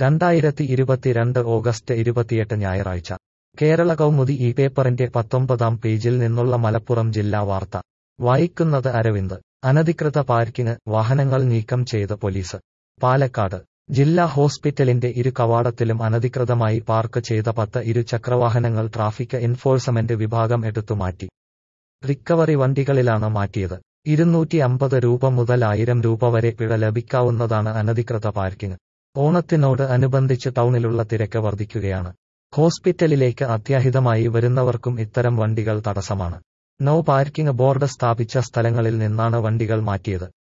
രണ്ടായിരത്തി ഇരുപത്തിരണ്ട് ഓഗസ്റ്റ് ഇരുപത്തിയെട്ട് ഞായറാഴ്ച കേരള കൗമുദി ഈ പേപ്പറിന്റെ പത്തൊമ്പതാം പേജിൽ നിന്നുള്ള മലപ്പുറം ജില്ലാ വാർത്ത വായിക്കുന്നത് അരവിന്ദ് അനധികൃത പാർക്കിംഗ് വാഹനങ്ങൾ നീക്കം ചെയ്ത് പോലീസ് പാലക്കാട് ജില്ലാ ഹോസ്പിറ്റലിന്റെ ഇരു കവാടത്തിലും അനധികൃതമായി പാർക്ക് ചെയ്ത പത്ത് ഇരുചക്രവാഹനങ്ങൾ ട്രാഫിക് എൻഫോഴ്സ്മെന്റ് വിഭാഗം എടുത്തുമാറ്റി റിക്കവറി വണ്ടികളിലാണ് മാറ്റിയത് ഇരുന്നൂറ്റി അമ്പത് രൂപ മുതൽ ആയിരം രൂപ വരെ പിഴ ലഭിക്കാവുന്നതാണ് അനധികൃത പാർക്കിംഗ് ഓണത്തിനോട് അനുബന്ധിച്ച് ടൗണിലുള്ള തിരക്ക് വർദ്ധിക്കുകയാണ് ഹോസ്പിറ്റലിലേക്ക് അത്യാഹിതമായി വരുന്നവർക്കും ഇത്തരം വണ്ടികൾ തടസ്സമാണ് നോ പാർക്കിംഗ് ബോർഡ് സ്ഥാപിച്ച സ്ഥലങ്ങളിൽ നിന്നാണ് വണ്ടികൾ മാറ്റിയത്